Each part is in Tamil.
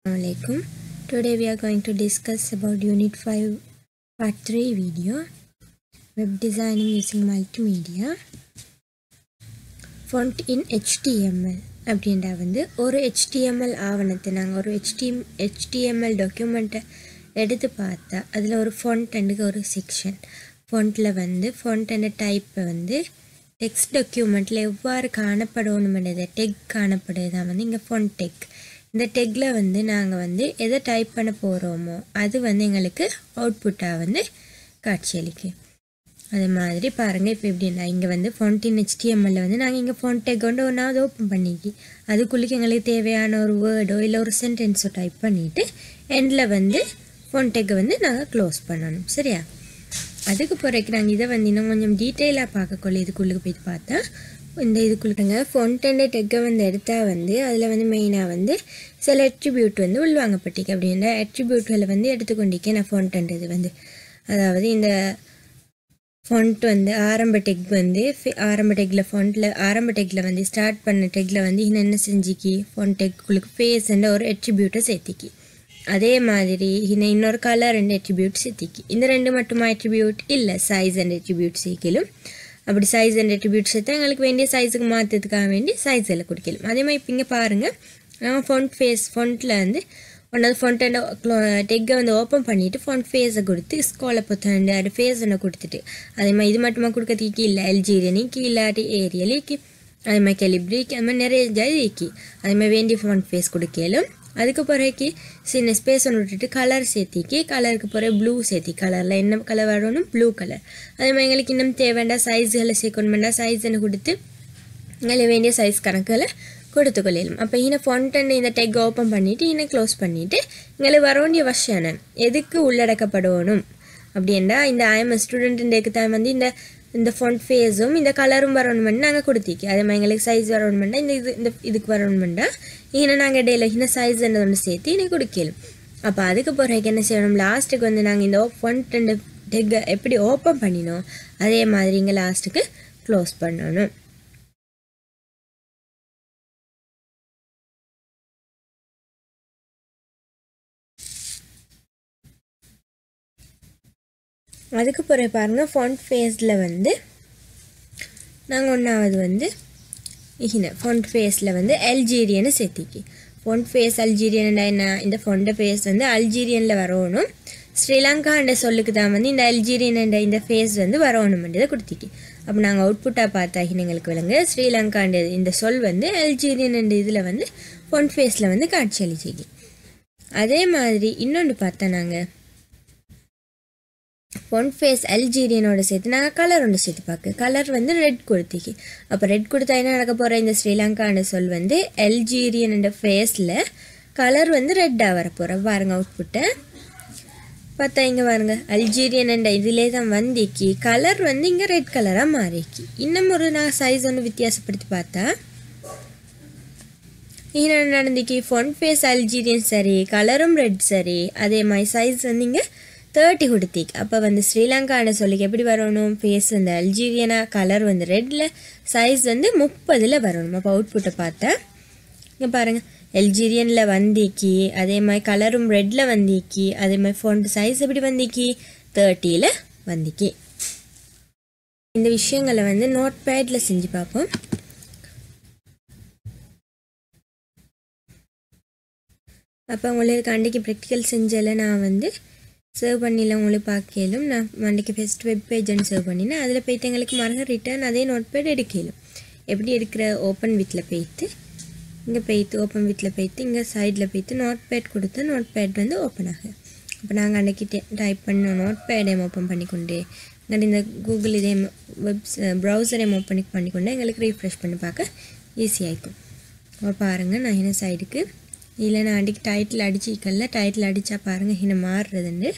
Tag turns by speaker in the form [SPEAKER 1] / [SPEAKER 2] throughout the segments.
[SPEAKER 1] Assalamualaikum. Today we are going to discuss about Unit 5 Part 3 video Web Designing using Multimedia Font in HTML அப்படின்றா வந்து ஒரு HTML ஆவணத்தை நாங்கள் ஒரு HTM HTML டாக்குமெண்ட்டை எடுத்து பார்த்தா அதில் ஒரு ஃபொண்ட்டுக்கு ஒரு செக்ஷன் ஃபொண்ட்டில் வந்து ஃபொண்ட் டைப்பை வந்து டெக்ஸ்ட் டாக்குமெண்ட்டில் எவ்வாறு காணப்படணுமென்றதை டெக் காணப்படுதான் வந்து இங்கே ஃபொண்ட் டெக் இந்த டெக்கில் வந்து நாங்கள் வந்து எதை டைப் பண்ண போகிறோமோ அது வந்து எங்களுக்கு அவுட்புட்டாக வந்து காட்சியளிக்கும் அது மாதிரி பாருங்கள் இப்போ எப்படின்னா இங்கே வந்து ஃபொண்டின் ஹெச்டிஎம்எல்ல வந்து நாங்கள் இங்கே ஃபோன் டெக் கொண்டு ஒன்றாவது ஓப்பன் பண்ணிக்கி அதுக்குள்ளுக்கு எங்களுக்கு தேவையான ஒரு வேர்டோ இல்லை ஒரு சென்டென்ஸோ டைப் பண்ணிவிட்டு எண்டில் வந்து ஃபோன் டெக்கை வந்து நாங்கள் க்ளோஸ் பண்ணணும் சரியா அதுக்கு பிறகு நாங்கள் இதை வந்து இன்னும் கொஞ்சம் டீட்டெயிலாக பார்க்கக்குள்ள இதுக்குள்ளுக்கு போய் பார்த்தா இந்த இதுக்குள்ளுங்க ஃபொண்டன்ட் டெக்கை வந்து எடுத்தால் வந்து அதில் வந்து மெயினாக வந்து சில அட்ரிபியூட் வந்து உள்வாங்கப்பட்டிருக்கு அப்படின்ற அட்ரிபியூட்களை வந்து எடுத்துக்கொண்டிருக்கேன் நான் ஃபொண்டன்ட் இது வந்து அதாவது இந்த ஃபொண்ட் வந்து ஆரம்ப டெக் வந்து ஃபி- ஆரம்ப டெக்கில் ஃபொண்ட்டில் ஆரம்ப டெக்கில் வந்து ஸ்டார்ட் பண்ண டெக்கில் வந்து இன்னும் என்ன செஞ்சுக்கி ஃபொண்ட் டெக்குள்ளுக்கு ஃபேஸ்ன்ற ஒரு அட்ரிபியூட்டை சேர்த்திக்கி அதே மாதிரி இன்னும் இன்னொரு கலர் ரெண்டு அட்ரிபியூட் சேர்த்திக்கி இந்த ரெண்டு மட்டுமா அட்ரிபியூட் இல்லை சைஸ் அண்ட் அட்ரிபியூட் சேர்க்கலும் அப்படி சைஸ் அண்ட் அட்ரிபியூட் சேர்த்தா எங்களுக்கு வேண்டிய சைஸுக்கு மாற்றத்துக்காக வேண்டி சைஸ் எல்லாம் கொடுக்கலாம் அதே மாதிரி இப்போ இங்கே பாருங்கள் நம்ம ஃபொண்ட் ஃபேஸ் ஃபொண்ட்டில் வந்து ஒன்றாவது ஃபொண்ட்டை டெக்கை வந்து ஓப்பன் பண்ணிவிட்டு ஃபொண்ட் ஃபேஸை கொடுத்து ஸ்கோலை பொத்தாண்டு அது ஃபேஸ் ஒன்று கொடுத்துட்டு அதே மாதிரி இது மட்டுமா கொடுக்கறதுக்கு கீழே எல்ஜீரியனி கீழாட்டி ஏரியலிக்கு அதே மாதிரி கெலிப்ரிக்கு அது மாதிரி நிறைய ஜாதிக்கு அதே மாதிரி வேண்டிய ஃபோன் ஃபேஸ் கொடுக்கலும் அதுக்கு பிறகு சின்ன ஸ்பேஸ் ஒன்று விட்டுட்டு கலர் சேர்த்திக்கி கலருக்கு பிறகு ப்ளூ சேர்த்தி கலரில் என்ன கலர் வரணும் ப்ளூ கலர் அதே மாதிரி எங்களுக்கு இன்னும் தேவைண்டா சைஸ்களை சேர்க்கணுமெண்டா சைஸ்ன்னு கொடுத்து எங்களுக்கு வேண்டிய சைஸ் கணக்கில் கொடுத்து கொள்ளலாம் அப்போ இன்னும் ஃபொண்டன் இந்த டெக் ஓப்பன் பண்ணிவிட்டு இன்னும் க்ளோஸ் பண்ணிவிட்டு எங்களுக்கு வர வேண்டிய வருஷம் எதுக்கு உள்ளடக்கப்படணும் அப்படின்னா இந்த ஐஎம் ஸ்டூடெண்ட்டுக்கு தான் வந்து இந்த இந்த ஃபொண்ட் ஃபேஸும் இந்த கலரும் வரணுமென்னு நாங்கள் கொடுத்திக்கி அதே மாதிரி எங்களுக்கு சைஸ் வரணுமெண்டா இந்த இது இந்த இதுக்கு வரணுமெண்டா இன்னும் நாங்கள் இடையில இன்னும் சைஸ் ஒன்று சேர்த்து இன்னும் கொடுக்கலாம் அப்போ அதுக்கு பிறகு என்ன செய்யணும் லாஸ்ட்டுக்கு வந்து நாங்கள் இந்த ஃபொண்ட் அண்ட் டெக்கை எப்படி ஓப்பன் பண்ணினோம் அதே மாதிரி இங்கே லாஸ்ட்டுக்கு க்ளோஸ் பண்ணணும் அதுக்கு பிறகு பாருங்கள் ஃபாண்ட் ஃபேஸில் வந்து நாங்கள் ஒன்றாவது வந்து இகின ஃபாண்ட் ஃபேஸில் வந்து அல்ஜீரியனை சேர்த்திக்கி ஃபாண்ட் ஃபேஸ் அல்ஜீரியன் என்ன இந்த ஃபொண்ட ஃபேஸ் வந்து அல்ஜீரியனில் வரணும் ஸ்ரீலங்கான்ற சொல்லுக்கு தான் வந்து இந்த அல்ஜீரியன் என்ற இந்த ஃபேஸ் வந்து வரணுமென்றதை கொடுத்திக்கி அப்போ நாங்கள் அவுட்புட்டாக பார்த்தாகின எங்களுக்கு விளங்கு ஸ்ரீலங்கான்ற இந்த சொல் வந்து அல்ஜீரியன் என்ற இதில் வந்து ஃபொண்ட் ஃபேஸில் வந்து காட்சி அளிச்சிக்கி அதே மாதிரி இன்னொன்று பார்த்தா நாங்கள் ஒன் ஃபேஸ் அல்ஜீரியனோட சேர்த்து நாங்கள் கலர் ஒன்று சேர்த்து பார்க்க கலர் வந்து ரெட் கொடுத்திக்கு அப்போ ரெட் கொடுத்தா என்ன நடக்க போகிற இந்த ஸ்ரீலங்கான சொல் வந்து அல்ஜீரியன் என்ற ஃபேஸில் கலர் வந்து ரெட்டாக வரப்போகிற பாருங்க அவுட்புட்டை பார்த்தா இங்கே பாருங்க அல்ஜீரியன் என்ற இதிலே தான் வந்திக்கி கலர் வந்து இங்கே ரெட் கலராக மாறிக்கி இன்னும் ஒரு நான் சைஸ் ஒன்று வித்தியாசப்படுத்தி பார்த்தா என்ன நடந்துக்கி ஃபொன் ஃபேஸ் அல்ஜீரியன் சரி கலரும் ரெட் சரி அதே மாதிரி சைஸ் வந்து இங்கே தேர்ட்டி கொடுத்திக்கு அப்போ வந்து ஸ்ரீலங்கான சொல்லிக்கு எப்படி வரணும் ஃபேஸ் வந்து அல்ஜீரியனா கலர் வந்து ரெட்டில் சைஸ் வந்து முப்பதில் வரணும் அப்போ அவுட்புட்டை பார்த்தா இங்கே பாருங்கள் அல்ஜீரியனில் வந்திக்கி அதே மாதிரி கலரும் ரெட்டில் வந்திக்கி அதே மாதிரி ஃபோன் சைஸ் எப்படி வந்திக்கி தேர்ட்டியில் வந்திக்கி இந்த விஷயங்களை வந்து நோட் பேடில் செஞ்சு பார்ப்போம் அப்போ உங்களுக்கு அன்றைக்கி ப்ராக்டிக்கல் செஞ்சல நான் வந்து சர்வ் பண்ணில உங்களுக்கு பார்க்கலும் நான் அன்றைக்கி ஃபஸ்ட் வெப் பேஜ்னு சர்வ் பண்ணினேன் அதில் போயிட்டு எங்களுக்கு மறந்து ரிட்டர்ன் அதே நோட் பேட் எடுக்கலும் எப்படி எடுக்கிற ஓப்பன் வித்தில் போயிட்டு இங்கே போயிட்டு ஓப்பன் வித்தில் போயிட்டு இங்கே சைடில் போயிட்டு நோட் பேட் கொடுத்து நோட் பேட் வந்து ஓப்பன் ஆகும் அப்போ நாங்கள் அன்றைக்கி டைப் பண்ண நோட் பேடையும் ஓப்பன் பண்ணிக்கொண்டு இங்கே இந்த கூகுள் இதே வெப்ஸ் ப்ரௌசரையும் ஓப்பன் பண்ணிக்கொண்டு எங்களுக்கு ரீஃப்ரெஷ் பண்ணி பார்க்க ஈஸியாகிக்கும் அப்போ பாருங்கள் நான் என்ன சைடுக்கு இல்லை நான் அன்றைக்கி டைட்டில் அடிச்சிக்கல டைட்டில் அடித்தா பாருங்கள் இன்னும் மாறுறதுண்டு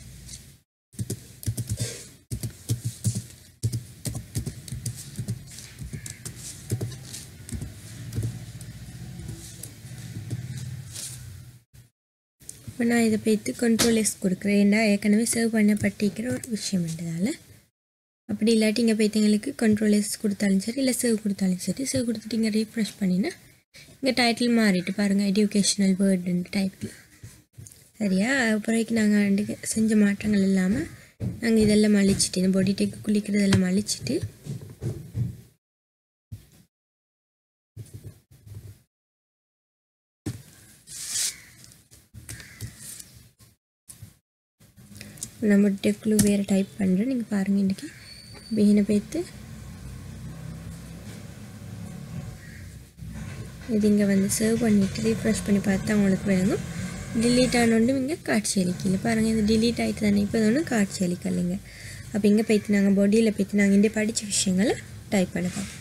[SPEAKER 1] இப்போ நான் இதை போய்த்து கண்ட்ரோல் எஸ் கொடுக்குறேன் ஏன்னா ஏற்கனவே சேவ் பண்ணப்பட்டிருக்கிற ஒரு விஷயம்ன்றதால அப்படி இல்லாட்டி இங்கே போய்த்து எங்களுக்கு கண்ட்ரோல் எஸ் கொடுத்தாலும் சரி இல்லை சேவ் கொடுத்தாலும் சரி சேவ் கொடுத்துட்டு இங்கே ரீஃப்ரெஷ் பண்ணினா இங்கே டைட்டில் மாறிட்டு பாருங்கள் எஜுகேஷ்னல் வேர்டுன்னு டைட்டில் சரியா அப்புறம் நாங்கள் ரெண்டு செஞ்ச மாற்றங்கள் இல்லாமல் நாங்கள் இதெல்லாம் அழிச்சிட்டு இந்த பொடி டெக் குளிக்கிறதெல்லாம் அழிச்சிட்டு நம்ம டெக்குள்ளு வேறு டைப் பண்ணுறேன் நீங்கள் பாருங்கள் இன்றைக்கி பீனை பேத்து இது இங்கே வந்து சர்வ் பண்ணிவிட்டு ரீஃப்ரெஷ் பண்ணி பார்த்தா உங்களுக்கு விளங்கும் டிலீட் ஆனோண்டு இங்கே காட்சி அளிக்கல பாருங்கள் இது டிலீட் ஆகிட்டு தானே இப்போ ஒன்றும் காட்சி அளிக்கலைங்க அப்போ இங்கே போய்த்து நாங்கள் பாடியில் போய்த்து நாங்கள் இந்த படித்த விஷயங்களை டைப் பண்ண பார்ப்போம்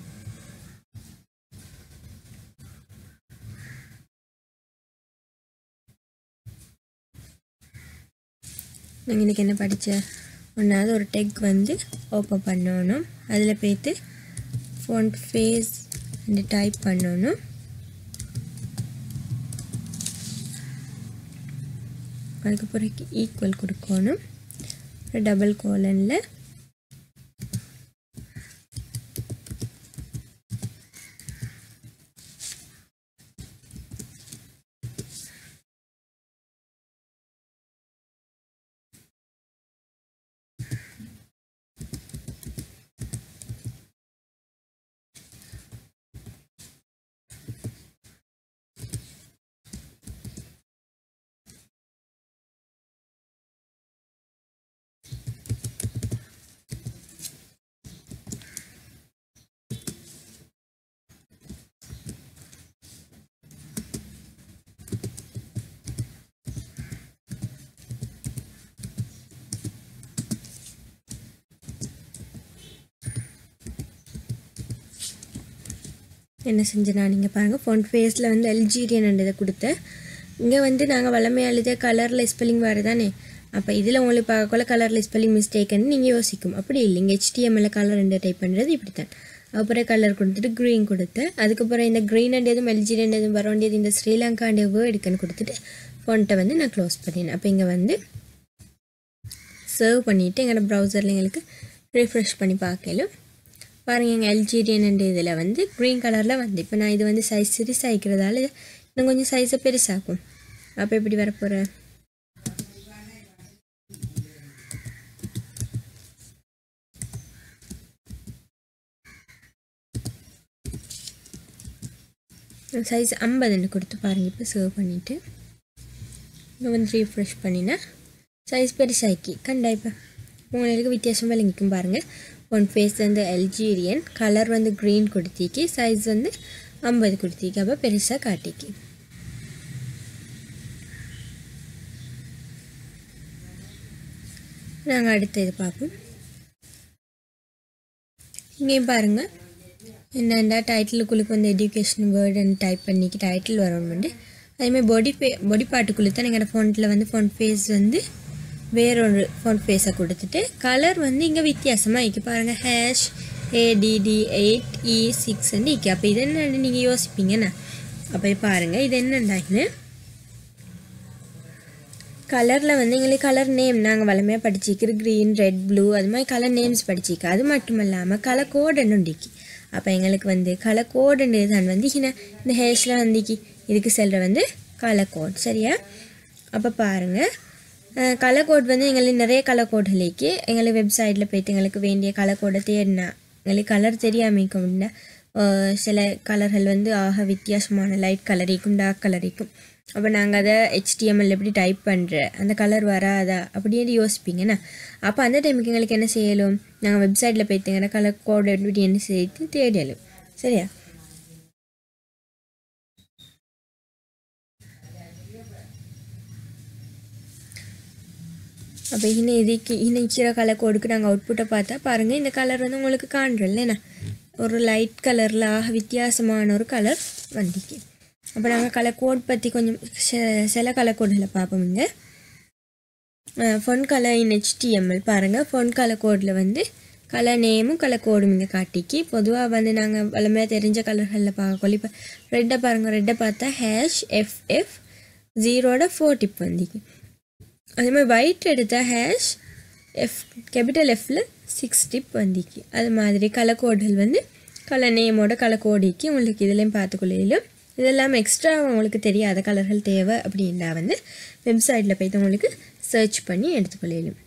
[SPEAKER 1] நாங்கள் இன்றைக்கி என்ன படித்த ஒன்றாவது ஒரு டெக் வந்து ஓப்பன் பண்ணணும் அதில் போய்த்து ஃபோன் ஃபேஸ் டைப் பண்ணணும் அதுக்கு பிறகு ஈக்குவல் கொடுக்கணும் டபுள் கோலனில் என்ன செஞ்சேன்னா நீங்கள் பாருங்கள் ஃபோன் ஃபேஸில் வந்து எல்ஜிரியன் இதை கொடுத்தேன் இங்கே வந்து நாங்கள் வளமை எழுத கலரில் ஸ்பெல்லிங் வேறு தானே அப்போ இதில் உங்களுக்கு பார்க்கல கலரில் ஸ்பெல்லிங் மிஸ்டேக்குன்னு நீங்கள் யோசிக்கும் அப்படி இல்லை இங்கே ஹெச்டிஎம்எல்ல கலர் ரெண்டு டைப் பண்ணுறது இப்படி தான் அப்புறம் கலர் கொடுத்துட்டு க்ரீன் கொடுத்தேன் அதுக்கப்புறம் இந்த க்ரீன் அண்ட் எதுவும் எல்ஜிரியன் எதுவும் வர வேண்டியது இந்த ஸ்ரீலங்காண்டிய வேர்டுக்குன்னு கொடுத்துட்டு ஃபோன்ட்டை வந்து நான் க்ளோஸ் பண்ணினேன் அப்போ இங்கே வந்து சர்வ் பண்ணிவிட்டு எங்களோட ப்ரௌசரில் எங்களுக்கு ரிஃப்ரெஷ் பண்ணி பார்க்கலும் பாருங்கள் எங்கள் எல்ஜிடிஎன் இதில் வந்து க்ரீன் கலரில் வந்து இப்போ நான் இது வந்து சைஸ் சிறுசாகிக்கிறதால இன்னும் கொஞ்சம் சைஸை பெருசாக்கும் அப்போ எப்படி வரப்போகிறேன் சைஸ் ஐம்பதுன்னு கொடுத்து பாருங்கள் இப்போ சர்வ் பண்ணிவிட்டு இன்னும் வந்து ரீஃப்ரெஷ் பண்ணினேன் சைஸ் பெருசாக்கி கண்டா இப்போ உங்களுக்கு வித்தியாசம் விளங்கிக்கும் பாருங்கள் ஒன் ஃபேஸ் வந்து எல்ஜீரியன் கலர் வந்து க்ரீன் கொடுத்திக்கு சைஸ் வந்து ஐம்பது கொடுத்திக்கு அப்போ பெருசாக காட்டிக்கு நாங்கள் அடுத்த இது பார்ப்போம் இங்கேயும் பாருங்கள் என்னென்னா டைட்டிலுக்குள்ளுக்கு வந்து எஜுகேஷன் வேர்டுன்னு டைப் பண்ணிக்கு டைட்டில் வரணுமெண்டு அதேமாதிரி பாடி பே பாடி பார்ட்டுக்குள்ளே தான் எங்களோட ஃபோனில் வந்து ஃபோன் ஃபேஸ் வந்து வேறொரு ஃபோன் ஃபேஸை கொடுத்துட்டு கலர் வந்து இங்கே வித்தியாசமாக இருக்கு பாருங்கள் ஹேஷ் ஏடிடி எயிட் இ சிக்ஸ்ன்னு இருக்கு அப்போ இது என்ன நீங்கள் யோசிப்பீங்கண்ணா அப்போ பாருங்கள் இது என்னண்டான்னு கலரில் வந்து எங்களுக்கு கலர் நேம் நாங்கள் வளமையாக படிச்சிக்கிற க்ரீன் ரெட் ப்ளூ அது மாதிரி கலர் நேம்ஸ் படிச்சிக்க அது மட்டும் இல்லாமல் கலர் கோடுன்னு உண்டிக்கு அப்போ எங்களுக்கு வந்து கலர் கோடுன்னு தான் வந்து இந்த ஹேஷில் வந்துக்கி இதுக்கு செல்கிற வந்து கலர் கோட் சரியா அப்போ பாருங்கள் கலர் கோட் வந்து எங்களுக்கு நிறைய கலர் கோடுகளுக்கு எங்களுக்கு வெப்சைட்டில் போய்ட்டு எங்களுக்கு வேண்டிய கலர் கோடை தேடினா எங்களுக்கு கலர் தெரியாமிக்க அப்படின்னா சில கலர்கள் வந்து ஆக வித்தியாசமான லைட் கலரிக்கும் டார்க் கலரிக்கும் அப்போ நாங்கள் அதை ஹெச்டிஎம்எல் எப்படி டைப் பண்ணுற அந்த கலர் வராதா அப்படின்னு யோசிப்பீங்கண்ணா அப்போ அந்த டைமுக்கு எங்களுக்கு என்ன செய்யலும் நாங்கள் வெப்சைட்டில் போய்த்துங்கிற கலர் கோட் எப்படி என்ன செய்து தேடலும் சரியா அப்போ இன்னும் இதுக்கு இன்னும் இச்சிற கலர் கோடுக்கு நாங்கள் அவுட்புட்டை பார்த்தா பாருங்கள் இந்த கலர் வந்து உங்களுக்கு காண்றல்ல ஒரு லைட் கலரில் ஆக வித்தியாசமான ஒரு கலர் வந்திக்கு அப்போ நாங்கள் கலர் கோட் பற்றி கொஞ்சம் சில கலர் கோடில் பார்ப்போம் இங்கே ஃபொன் கலர் இன் ஹெச்டிஎம்எல் பாருங்கள் ஃபொன் கலர் கோடில் வந்து கலர் நேமும் கலர் கோடும் இங்கே காட்டிக்கு பொதுவாக வந்து நாங்கள் வளமையாக தெரிஞ்ச கலர்களில் பார்க்கல இப்போ ரெட்டை பாருங்கள் ரெட்டை பார்த்தா ஹேஷ் எஃப்எஃப் ஜீரோட ஃபோர் டிப் வந்திக்கு அதே மாதிரி ஒயிட் எடுத்தால் ஹேஷ் எஃப் கேபிட்டல் எஃப்பில் சிக்ஸ் டிப் வந்திக்கு அது மாதிரி கலர் கோடுகள் வந்து கலர் நேமோட கலர் கோடிக்கு உங்களுக்கு இதுலேயும் பார்த்துக்கொள்ளையிலும் இதெல்லாம் எக்ஸ்ட்ரா உங்களுக்கு தெரியாத கலர்கள் தேவை அப்படின்னா வந்து வெப்சைட்டில் போய்ட்டு உங்களுக்கு சர்ச் பண்ணி எடுத்துக்கொள்ளலும்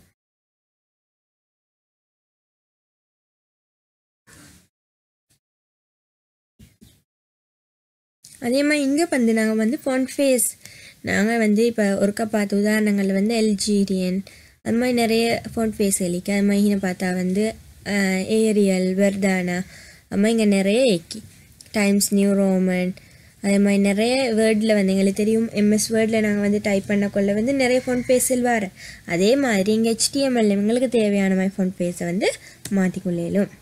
[SPEAKER 1] அதே மாதிரி இங்கே வந்து நாங்கள் வந்து ஃபாண்ட் ஃபேஸ் நாங்கள் வந்து இப்போ ஒருக்கா பார்த்த உதாரணங்கள் வந்து எல்ஜீரியன் அது மாதிரி நிறைய ஃபாண்ட் ஃபேஸ் எலிக்கு அது மாதிரி பார்த்தா வந்து ஏரியல் வெர்தானா அது மாதிரி இங்கே நிறைய ஏக்கி டைம்ஸ் நியூ ரோமன் அதே மாதிரி நிறைய வேர்டில் வந்து எங்களுக்கு தெரியும் எம்எஸ் வேர்டில் நாங்கள் வந்து டைப் பண்ணக்குள்ள வந்து நிறைய ஃபோன் பேஸில் வர அதே மாதிரி இங்கே ஹெச்டிஎம்எல் எங்களுக்கு தேவையான மாதிரி ஃபோன் பேஸை வந்து மாற்றிக்கொள்ளலும்